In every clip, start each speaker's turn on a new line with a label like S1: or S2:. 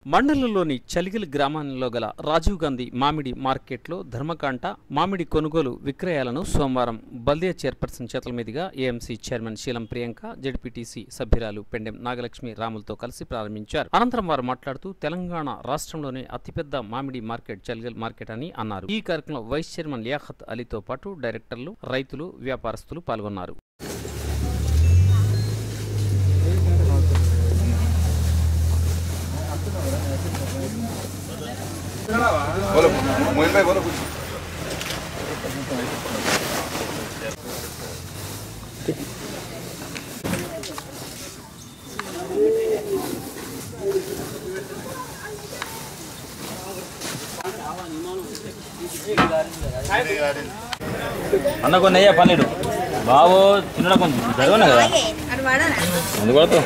S1: మండలంలోని చలిగిలి గ్రామంలో గల రాజీవ్ గాంధీ మామిడి మార్కెట్లో ధర్మకాంట మామిడి కొనుగోలు విక్రయాలను సోమవారం బల్దియా చైర్పర్సన్ చేతుల మీదుగా AMC chairman Sheelam Priyanka ZPTC సభ్యురాలు పెండెం నాగలక్ష్మి రాములతో కలిసి ప్రారంభించారు అనంతరం వారు మాట్లాడుతూ తెలంగాణ రాష్ట్రంలోనే అతిపెద్ద మామిడి మార్కెట్ చలిగిల్ మార్కెట్ అని అన్నారు ఈ కార్యక్రమంలో వైస్ చైర్మన్ లియాఖత్ అలీతో పాటు డైరెక్టర్లు రైతులు వ్యాపారస్తులు పాల్గొన్నారు
S2: बोलो मोहित भाई बोलो कुछ
S3: అన్న కొన్ని అయ్యా పన్నెండు బాబు చిన్న కొంచెం చదవను కదా ఎందుకు కొడతావు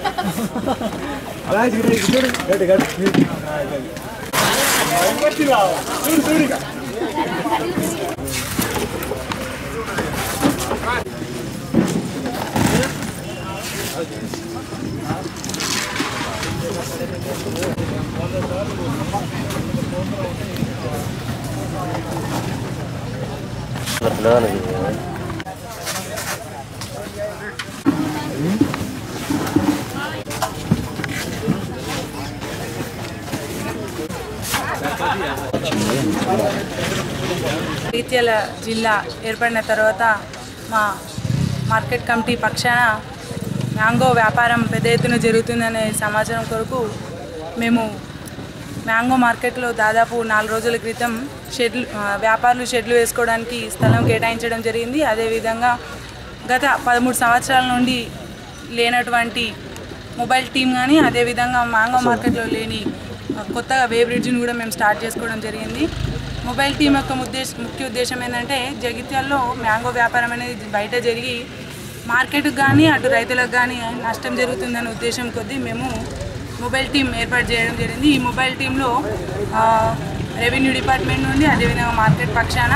S4: జగిత్యాల జిల్లా ఏర్పడిన తర్వాత మా మార్కెట్ కమిటీ పక్షాన మ్యాంగో వ్యాపారం పెద్ద ఎత్తున జరుగుతుందనే సమాచారం కొరకు మేము మ్యాంగో మార్కెట్లో దాదాపు నాలుగు రోజుల క్రితం షెడ్లు ఆ, వ్యాపారులు షెడ్లు వేసుకోవడానికి స్థలం కేటాయించడం జరిగింది అదేవిధంగా గత పదమూడు సంవత్సరాల నుండి లేనటువంటి మొబైల్ టీం కానీ అదేవిధంగా మ్యాంగో మార్కెట్లో లేని ఆ, కొత్తగా వే బ్రిడ్జ్ని కూడా మేము స్టార్ట్ చేసుకోవడం జరిగింది మొబైల్ టీం యొక్క ఉద్దేశ ముఖ్య ఉద్దేశం ఏంటంటే జగిత్యాల్లో మ్యాంగో వ్యాపారం అనేది బయట జరిగి మార్కెట్కి కానీ అటు రైతులకు కానీ నష్టం జరుగుతుందనే ఉద్దేశం కొద్దీ మేము మొబైల్ టీం ఏర్పాటు చేయడం జరిగింది ఈ మొబైల్ టీంలో ఆ, రెవెన్యూ డిపార్ట్మెంట్ నుండి అదేవిధంగా మార్కెట్ పక్షాన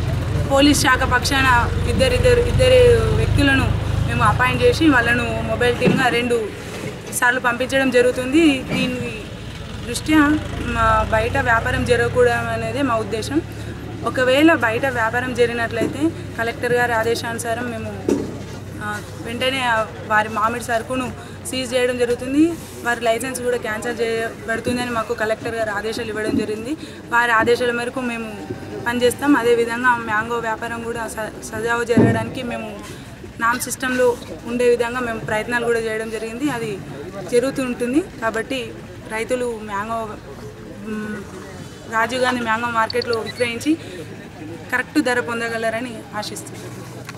S4: పోలీస్ శాఖ పక్షాన ఇద్దరిద్దరు ఇద్దరు వ్యక్తులను మేము అపాయింట్ చేసి వాళ్ళను మొబైల్ టీమ్గా రెండు సార్లు పంపించడం జరుగుతుంది దీని దృష్ట్యా మా బయట వ్యాపారం జరగకూడదు అనేది మా ఉద్దేశం ఒకవేళ బయట వ్యాపారం జరిగినట్లయితే కలెక్టర్ గారి ఆదేశానుసారం మేము ఆ, వెంటనే ఆ వారి మామిడి సరుకును సీజ్ చేయడం జరుగుతుంది వారి లైసెన్స్ కూడా క్యాన్సిల్ చేయబడుతుందని మాకు కలెక్టర్ గారు ఆదేశాలు ఇవ్వడం జరిగింది వారి ఆదేశాల మేరకు మేము పనిచేస్తాం అదేవిధంగా మ్యాంగో వ్యాపారం కూడా స- సజావు జరగడానికి మేము నామ్ సిస్టంలో ఉండే విధంగా మేము ప్రయత్నాలు కూడా చేయడం జరిగింది అది జరుగుతుంటుంది కాబట్టి రైతులు మ్యాంగో మ్, రాజీవ్ గాంధీ మ్యాంగో మార్కెట్లో విక్రయించి కరెక్ట్ ధర పొందగలరని ఆశిస్తున్నాను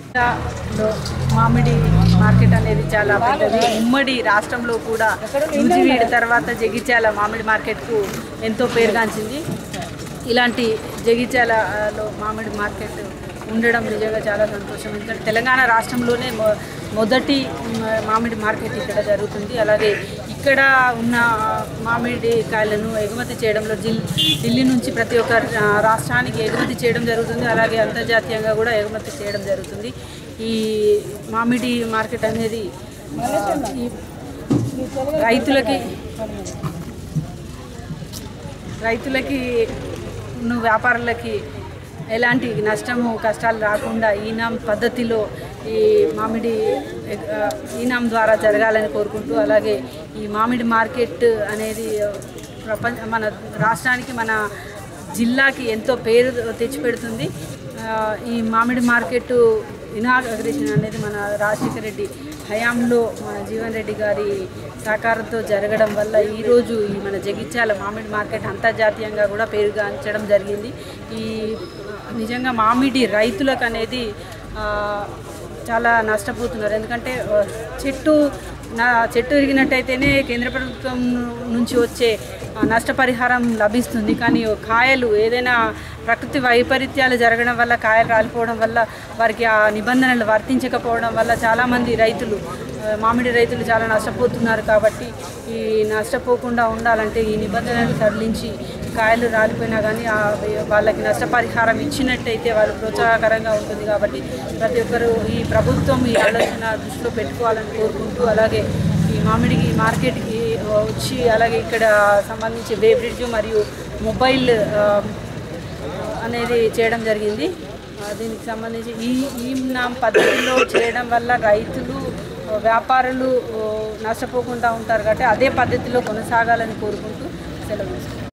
S5: లో మామిడి మార్కెట్ అనేది చాలా పెద్దది ఉమ్మడి రాష్ట్రంలో కూడా నూజివీడు తర్వాత జగిత్యాల మామిడి మార్కెట్కు ఎంతో పేరుగాంచింది ఇలాంటి జగిత్యాలలో మామిడి మార్కెట్ ఉండడం నిజంగా చాలా సంతోషం ఎందుకంటే తెలంగాణ రాష్ట్రంలోనే మొ- మొదటి మ- మామిడి మార్కెట్ ఇక్కడ జరుగుతుంది అలాగే ఇక్కడ ఉన్న మామిడి కాయలను ఎగుమతి చేయడంలో జిల్ ఢిల్లీ నుంచి ప్రతి ఒక్క ఆ, రాష్ట్రానికి ఎగుమతి చేయడం జరుగుతుంది అలాగే అంతర్జాతీయంగా కూడా ఎగుమతి చేయడం జరుగుతుంది ఈ మామిడి మార్కెట్ అనేది ఆ, ఈ రైతులకి రైతులకి ఉన్న వ్యాపారులకి ఎలాంటి నష్టము కష్టాలు రాకుండా ఈనాం పద్ధతిలో ఈ మామిడి ఆ, ఈనాం ద్వారా జరగాలని కోరుకుంటూ అలాగే ఈ మామిడి మార్కెట్ అనేది ప్రపంచ మన రాష్ట్రానికి మన జిల్లాకి ఎంతో పేరు తెచ్చిపెడుతుంది ఆ, ఈ మామిడి మార్కెట్ ఇనాగ్రేషన్ అనేది మన రాజశేఖర రెడ్డి హయాంలో మన జీవన్ రెడ్డి గారి సహకారంతో జరగడం వల్ల ఈరోజు ఈ మన జగిత్యాల మామిడి మార్కెట్ అంతర్జాతీయంగా కూడా పేరుగాంచడం జరిగింది ఈ నిజంగా మామిడి రైతులకు అనేది ఆ, చాలా నష్టపోతున్నారు ఎందుకంటే ఆ, చెట్టు నా చెట్టు విరిగినట్టయితేనే కేంద్ర ప్రభుత్వం నుంచి వచ్చే ఆ, నష్టపరిహారం లభిస్తుంది కానీ కాయలు ఏదైనా ప్రకృతి వైపరీత్యాలు జరగడం వల్ల కాయలు రాలిపోవడం వల్ల వారికి ఆ నిబంధనలు వర్తించకపోవడం వల్ల చాలామంది రైతులు ఆ, మామిడి రైతులు చాలా నష్టపోతున్నారు కాబట్టి ఈ నష్టపోకుండా ఉండాలంటే ఈ నిబంధనలు సడలించి కాయలు రాలిపోయినా కానీ ఆ వాళ్ళకి నష్టపరిహారం ఇచ్చినట్టయితే వాళ్ళు ప్రోత్సాహకరంగా ఉంటుంది కాబట్టి ప్రతి ఒక్కరూ ఈ ప్రభుత్వం ఈ ఆలోచన దృష్టిలో పెట్టుకోవాలని కోరుకుంటూ అలాగే ఈ మామిడికి మార్కెట్కి ఆ, వచ్చి అలాగే ఇక్కడ సంబంధించి వే బ్రిడ్జ్ మరియు మొబైల్ ఆ, అనేది చేయడం జరిగింది ఆ, దీనికి సంబంధించి ఈ ఈ నామ్ పద్ధతిలో చేయడం వల్ల రైతులు ఆ, వ్యాపారులు ఆ, నష్టపోకుండా ఉంటారు కాబట్టి అదే పద్ధతిలో కొనసాగాలని కోరుకుంటూ సెలవు తీసుకుంటాం